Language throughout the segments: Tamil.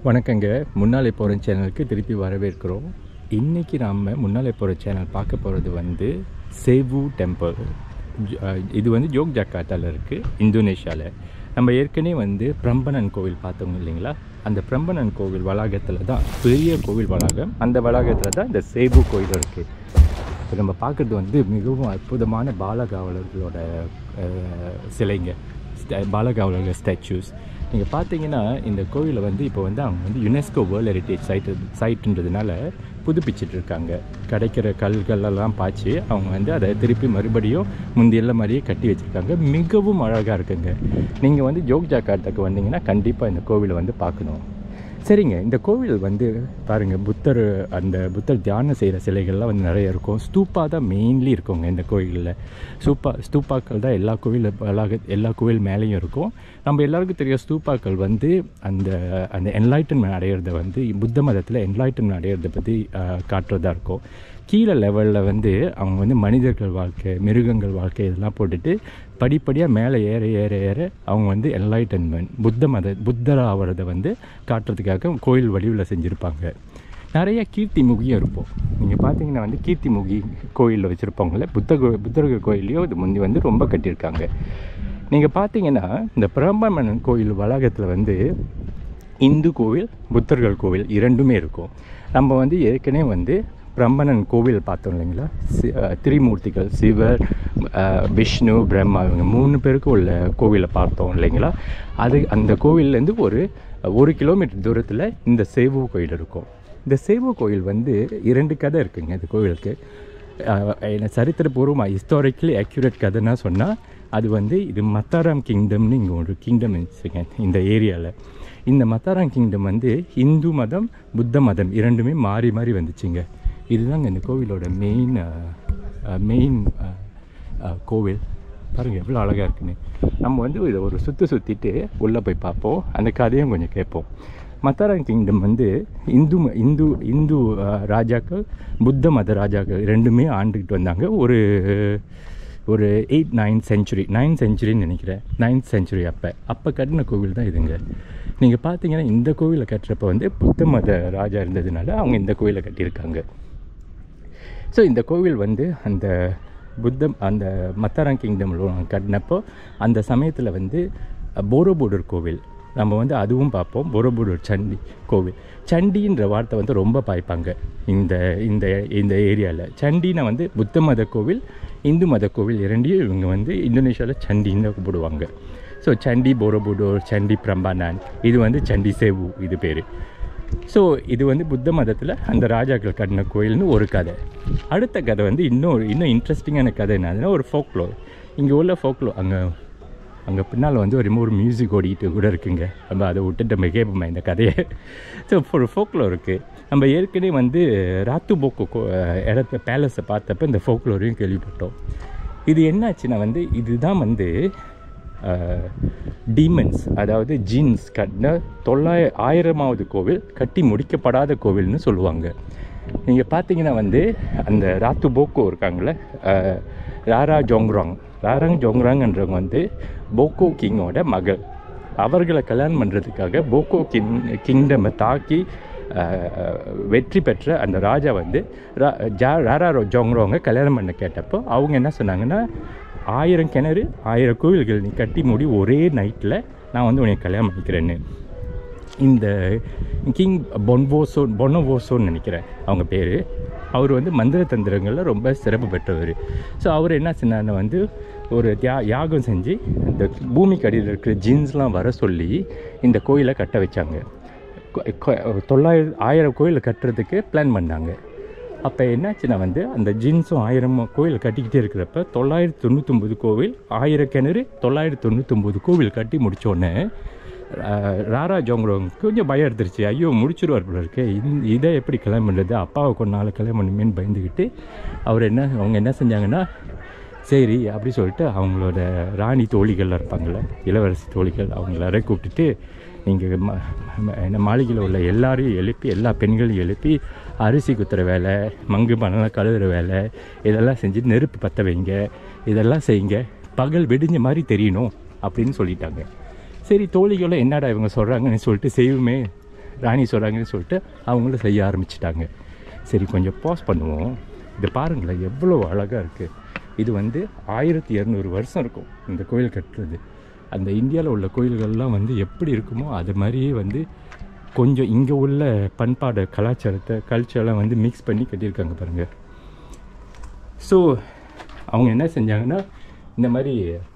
வணக்கங்க முன்னாலே போகிற சேனலுக்கு திருப்பி வரவேற்கிறோம் இன்றைக்கி நாம் முன்னாலே போகிற சேனல் பார்க்க போகிறது வந்து சேவு டெம்பிள் இது வந்து ஜோக் ஜக்காட்டாவில் இருக்குது இந்தோனேஷியாவில் நம்ம ஏற்கனவே வந்து பிரம்பனன் கோவில் பார்த்தோம் இல்லைங்களா அந்த பிரம்பனன் கோவில் வளாகத்தில் தான் பெரிய கோவில் வளாகம் அந்த வளாகத்தில் தான் இந்த சேவு கோயில் இருக்குது இப்போ நம்ம பார்க்குறது வந்து மிகவும் அற்புதமான பாலகாவலர்களோட அஹ், சிலைங்க ஸ்ட- பாலகாவலர்கள் ஸ்டாச்சூஸ் நீங்கள் பார்த்தீங்கன்னா இந்த கோவிலை வந்து இப்போ வந்து அவங்க வந்து யுனெஸ்கோ வேர்ல்ட் ஹெரிட்டேஜ் சைட்டு சைட்டுன்றதுனால புதுப்பிச்சிட்டு இருக்காங்க கிடைக்கிற கல்களெல்லாம் பாய்ச்சி அவங்க வந்து அதை திருப்பி மறுபடியும் முந்தியெல்லாம் மாதிரியே கட்டி வச்சுருக்காங்க மிகவும் அழகாக இருக்குங்க நீங்கள் வந்து ஜோக் ஜாக்கார்த்தாக்கு வந்தீங்கன்னா கண்டிப்பாக இந்த கோவிலை வந்து பார்க்கணும் சரிங்க இந்த கோவில் வந்து பாருங்கள் புத்தர் அந்த புத்தர் தியானம் செய்கிற சிலைகள்லாம் வந்து நிறைய இருக்கும் ஸ்தூப்பா தான் மெயின்லி இருக்குங்க இந்த கோயிலில் ஸ்தூப்பா ஸ்தூப்பாக்கள் தான் எல்லா கோவில் எல்லா எல்லா கோவில் மேலேயும் இருக்கும் நம்ம எல்லாருக்கும் தெரியும் ஸ்தூப்பாக்கள் வந்து அந்த அந்த என்லைட்டன்மெண்ட் அடையிறத வந்து புத்த மதத்தில் என்லைட்டன்மெண்ட் அடையிறத பற்றி காட்டுறதா இருக்கும் கீழே லெவலில் வந்து அவங்க வந்து மனிதர்கள் வாழ்க்கை மிருகங்கள் வாழ்க்கை இதெல்லாம் போட்டுட்டு படிப்படியாக மேலே ஏற ஏற ஏற அவங்க வந்து என்லைட்டன்மெண்ட் புத்த மத புத்தர் ஆகிறத வந்து காட்டுறதுக்காக கோயில் வடிவில் செஞ்சுருப்பாங்க நிறைய கீர்த்தி முகியும் இருப்போம் நீங்கள் பார்த்தீங்கன்னா வந்து கீர்த்தி முகி கோயிலில் வச்சுருப்பாங்களே புத்த கோ புத்தர்கள் கோயிலையும் இது முந்தி வந்து ரொம்ப கட்டியிருக்காங்க நீங்கள் பார்த்தீங்கன்னா இந்த பிரம்மமணன் கோயில் வளாகத்தில் வந்து இந்து கோவில் புத்தர்கள் கோவில் இரண்டுமே இருக்கும் நம்ம வந்து ஏற்கனவே வந்து பிரம்மணன் கோவில் பார்த்தோம் இல்லைங்களா சி- அஹ் திரிமூர்த்திகள் சிவர் அஹ் விஷ்ணு பிரம்மா இவங்க மூணு பேருக்கு உள்ள கோவிலை பார்த்தோம் இல்லைங்களா அது அந்த கோவில்லேருந்து ஒரு ஒரு கிலோமீட்டர் தூரத்தில் இந்த சேவு கோயில் இருக்கும் இந்த சேவு கோயில் வந்து இரண்டு கதை இருக்குங்க இந்த கோவிலுக்கு அஹ் என்ன சரித்திரபூர்வமாக ஹிஸ்டாரிக்கலி அக்யூரேட் கதைன்னா சொன்னால் அது வந்து இது மத்தாராம் கிங்டம்னு இங்கே ஒரு கிங்டம் இருந்துச்சுங்க இந்த ஏரியாவில் இந்த மத்தாராம் கிங்டம் வந்து இந்து மதம் புத்த மதம் இரண்டுமே மாறி மாறி வந்துச்சுங்க இதுதாங்க இந்த கோவிலோட மெயின் மெயின் கோவில் பாருங்கள் எவ்வளோ அழகாக இருக்குன்னு நம்ம வந்து இதை ஒரு சுற்று சுற்றிட்டு உள்ளே போய் பார்ப்போம் அந்த கதையும் கொஞ்சம் கேட்போம் மத்தாராங் கிங்டம் வந்து இந்து ம- இந்து இந்து அஹ், ராஜாக்கள் புத்த மத ராஜாக்கள் ரெண்டுமே ஆண்டுக்கிட்டு வந்தாங்க ஒரு ஒரு எயிட் நைன் செஞ்சுரி நைன் செஞ்சுரின்னு நினைக்கிறேன் நைன்த் செஞ்சுரி அப்போ அப்போ கட்டின கோவில் தான் இதுங்க நீங்கள் பார்த்தீங்கன்னா இந்த கோவிலை கட்டுறப்ப வந்து புத்த மத ராஜா இருந்ததுனால அவங்க இந்த கோவிலை கட்டியிருக்காங்க ஸோ இந்த கோவில் வந்து அந்த புத்தம் அந்த மத்தாராங் கிங்டமில் கட்டினப்போ அந்த சமயத்தில் வந்து போரோபுடர் கோவில் நம்ம வந்து அதுவும் பார்ப்போம் போரோபுடர் சண்டி கோவில் சண்டின்ற வார்த்தை வந்து ரொம்ப பாய்ப்பாங்க இந்த இந்த இந்த ஏரியாவில் சண்டினா வந்து புத்த மத கோவில் இந்து மத கோவில் இரண்டையும் இவங்க வந்து இந்தோனேஷியாவில் சண்டின்னு தான் கூப்பிடுவாங்க ஸோ சண்டி போரோபுடோர் சண்டி பிரம்பானான் இது வந்து சண்டி சேவு இது பேர் ஸோ இது வந்து புத்த மதத்தில் அந்த ராஜாக்கள் கட்டின கோயில்னு ஒரு கதை அடுத்த கதை வந்து இன்னும் இன்னும் இன்ட்ரெஸ்டிங்கான கதை என்னதுன்னா ஒரு ஃபோக்லோ இங்கே உள்ள ஃபோக்லோ அங்கே அங்கே பின்னால் வந்து ஒரு ஒரு மியூசிக் ஓடிக்கிட்டு கூட இருக்குங்க நம்ம அதை விட்டுட்டு நம்ம கேட்போமே இந்த கதையை ஸோ ஒரு ஃபோக்லோ இருக்குது நம்ம ஏற்கனவே வந்து ராத்து போக்கு கோ இடத்த பேலஸை பார்த்தப்ப இந்த ஃபோக்லோரையும் கேள்விப்பட்டோம் இது என்னாச்சுன்னா வந்து இதுதான் வந்து டீமன்ஸ் அதாவது ஜீன்ஸ் கட்டின தொள்ளாய ஆயிரமாவது கோவில் கட்டி முடிக்கப்படாத கோவில்னு சொல்லுவாங்க நீங்கள் பார்த்தீங்கன்னா வந்து அந்த ராத்து போக்கோ இருக்காங்களே அஹ், ராரா ஜோங்ராங் ராராங் ஜோங்ராங்ன்றவங்க வந்து போக்கோ கிங்கோட மகள் அவர்களை கல்யாணம் பண்ணுறதுக்காக போக்கோ கிங் கிங்டமை தாக்கி அஹ், வெற்றி பெற்ற அந்த ராஜா வந்து ரா- ஜா ராரா ஜோங்ரோங்க கல்யாணம் பண்ண கேட்டப்போ அவங்க என்ன சொன்னாங்கன்னா ஆயிரம் கிணறு ஆயிரம் கோவில்கள் நீ கட்டி மூடி ஒரே நைட்டில் நான் வந்து உன்னை கல்யாணம் பண்ணிக்கிறேன்னு இந்த கிங் பொன்வோசோன் பொனவோசோன்னு நினைக்கிறேன் அவங்க பேர் அவர் வந்து மந்திர தந்திரங்களில் ரொம்ப சிறப்பு பெற்றவர் ஸோ அவர் என்ன செஞ்சாருன்னா வந்து ஒரு தியா யாகம் செஞ்சு இந்த பூமிக்கு அடியில் இருக்கிற ஜீன்ஸ்லாம் வர சொல்லி இந்த கோயிலை கட்ட வச்சாங்க கொ- கொ- தொள்ளாயிரம் ஆயிரம் கோயிலை கட்டுறதுக்கு பிளான் பண்ணாங்க அப்போ என்னாச்சுன்னா வந்து அந்த ஜீன்ஸும் ஆயிரம் கோவில் கட்டிக்கிட்டே இருக்கிறப்ப தொள்ளாயிரத்தி தொண்ணூத்தொம்பது கோவில் ஆயிரம் கிணறு தொள்ளாயிரத்தி தொண்ணூத்தொம்பது கோவில் கட்டி முடித்தோடனே ராரா ஜோங்ரோங் கொஞ்சம் பயம் எடுத்துருச்சு ஐயோ முடிச்சிருவார் போல இருக்கு இந்த இதை எப்படி கல்யாணம் பண்ணுறது அப்பாவை கொஞ்ச நாள் கல்யாணம் பண்ணுமேன்னு பயந்துக்கிட்டு அவர் என்ன அவங்க என்ன செஞ்சாங்கன்னா சரி அப்படி சொல்லிட்டு அவங்களோட ராணி தோழிகள் இருப்பாங்கள்ல இளவரசி தோழிகள் அவங்கள கூப்பிட்டுட்டு நீங்கள் ம ம- என்ன மாளிகையில் உள்ள எல்லாரையும் எழுப்பி எல்லா பெண்களையும் எழுப்பி அரிசி குத்துற வேலை மங்கு மணலாம் கழுவுற வேலை இதெல்லாம் செஞ்சு நெருப்பு பற்ற வைங்க இதெல்லாம் செய்யுங்க பகல் வெடிஞ்ச மாதிரி தெரியணும் அப்படின்னு சொல்லிட்டாங்க சரி தோழிகளும் என்னடா இவங்க சொல்கிறாங்கன்னு சொல்லிட்டு செய்வோமே ராணி சொல்கிறாங்கன்னு சொல்லிட்டு அவங்களும் செய்ய ஆரம்பிச்சிட்டாங்க சரி கொஞ்சம் பாஸ் பண்ணுவோம் இதை பாருங்களேன் எவ்வளோ அழகாக இருக்குது இது வந்து ஆயிரத்தி இரநூறு வருஷம் இருக்கும் இந்த கோயில் கட்டுறது அந்த இந்தியாவில் உள்ள கோயில்கள்லாம் வந்து எப்படி இருக்குமோ அது மாதிரியே வந்து கொஞ்சம் இங்கே உள்ள பண்பாடு கலாச்சாரத்தை கல்ச்சரெலாம் வந்து மிக்ஸ் பண்ணி கட்டியிருக்காங்க பாருங்கள் ஸோ அவங்க என்ன செஞ்சாங்கன்னா இந்த மாதிரி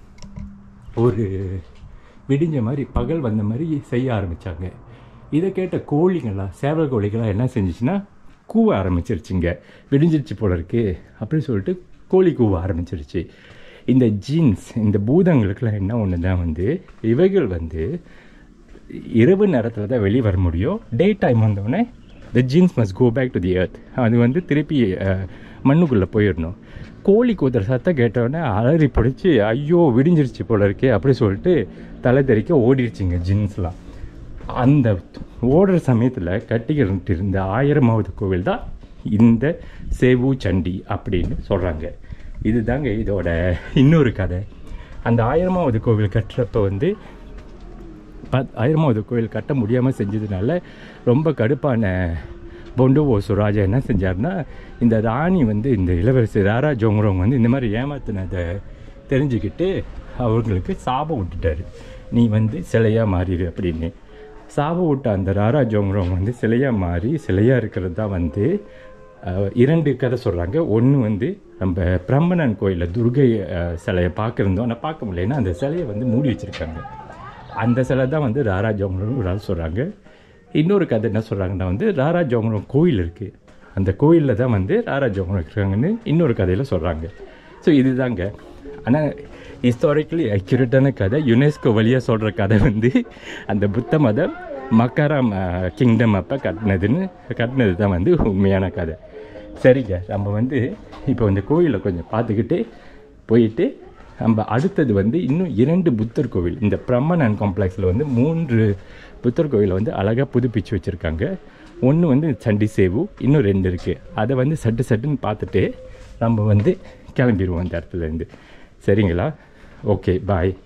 ஒரு விடிஞ்ச மாதிரி பகல் வந்த மாதிரி செய்ய ஆரம்பித்தாங்க இதை கேட்ட கோழிங்களா சேவல் கோழிகளா என்ன செஞ்சுச்சுன்னா கூவ ஆரம்பிச்சிருச்சுங்க விடிஞ்சிருச்சு போல இருக்கு அப்படின்னு சொல்லிட்டு கோழி கூவ ஆரம்பிச்சிருச்சு இந்த ஜீன்ஸ் இந்த பூதங்களுக்கெல்லாம் என்ன ஒன்று தான் வந்து இவைகள் வந்து இரவு நேரத்தில் தான் வெளியே வர முடியும் டே டைம் வந்தோடனே the genes must go back to the earth அது வந்து திருப்பி மண்ணுக்குள்ளே போயிடணும் கோழி கூத்துற சத்தம் கேட்டவுடனே அலறி பிடிச்சி ஐயோ விடிஞ்சிருச்சு போல இருக்கே அப்படி சொல்லிட்டு தலை தெறிக்க ஓடிடுச்சுங்க ஜீன்ஸ்லாம் அந்த ஓடுற சமயத்தில் கட்டிக்கிட்டு இருந்த ஆயிரமாவது கோவில் தான் இந்த சேவு சண்டி அப்படின்னு சொல்கிறாங்க இதுதாங்க இதோட இன்னொரு கதை அந்த ஆயிரமாவது கோவில் கட்டுறப்ப வந்து பத் ஆயிரமாவது கோயில் கட்ட முடியாமல் செஞ்சதுனால ரொம்ப கடுப்பான பொண்டுவோ சுராஜா என்ன செஞ்சார்னா இந்த ராணி வந்து இந்த இளவரசி ராரா ஜோங்கிறவங்க வந்து இந்த மாதிரி ஏமாத்தினதை தெரிஞ்சுக்கிட்டு அவங்களுக்கு சாபம் விட்டுட்டாரு நீ வந்து சிலையாக மாறிடு அப்படின்னு சாபம் விட்ட அந்த ராரா ஜோங்கிறவங்க வந்து சிலையாக மாறி சிலையாக இருக்கிறது தான் வந்து அஹ், இரண்டு கதை சொல்கிறாங்க ஒன்று வந்து நம்ம பிரம்மணன் கோயிலில் துர்கை அஹ், சிலையை பார்க்குறோம் ஆனால் பார்க்க முடியலன்னா அந்த சிலையை வந்து மூடி வச்சுருக்காங்க அந்த சிலை தான் வந்து ராரா ஜோங்கரம் ஒரு ஆள் சொல்கிறாங்க இன்னொரு கதை என்ன சொல்கிறாங்கன்னா வந்து ராரா ஜோங்கரம் கோயில் இருக்குது அந்த கோயிலில் தான் வந்து ராரா ஜோங்கரம் இருக்காங்கன்னு இன்னொரு கதையில் சொல்கிறாங்க ஸோ இதுதாங்க ஆனால் ஹிஸ்டாரிக்கலி அக்யூரேட்டான கதை யுனெஸ்கோ வழியாக சொல்கிற கதை வந்து அந்த புத்த மதம் மக்காராம் கிங்டம் அப்போ கட்டினதுன்னு கட்டினது தான் வந்து உண்மையான கதை சரிங்க நம்ம வந்து இப்போ இந்த கோயிலை கொஞ்சம் பார்த்துக்கிட்டு போயிட்டு நம்ம அடுத்தது வந்து இன்னும் இரண்டு புத்தர் கோவில் இந்த பிரம்மனன் காம்ப்ளெக்ஸில் வந்து மூன்று புத்தர் கோவிலை வந்து அழகாக புதுப்பிச்சு வச்சுருக்காங்க ஒன்று வந்து சண்டி சேவு இன்னும் ரெண்டு இருக்குது அதை வந்து சட்டு சட்டுன்னு பார்த்துட்டு நம்ம வந்து கிளம்பிடுவோம் அந்த இடத்துலேருந்து சரிங்களா ஓகே பாய்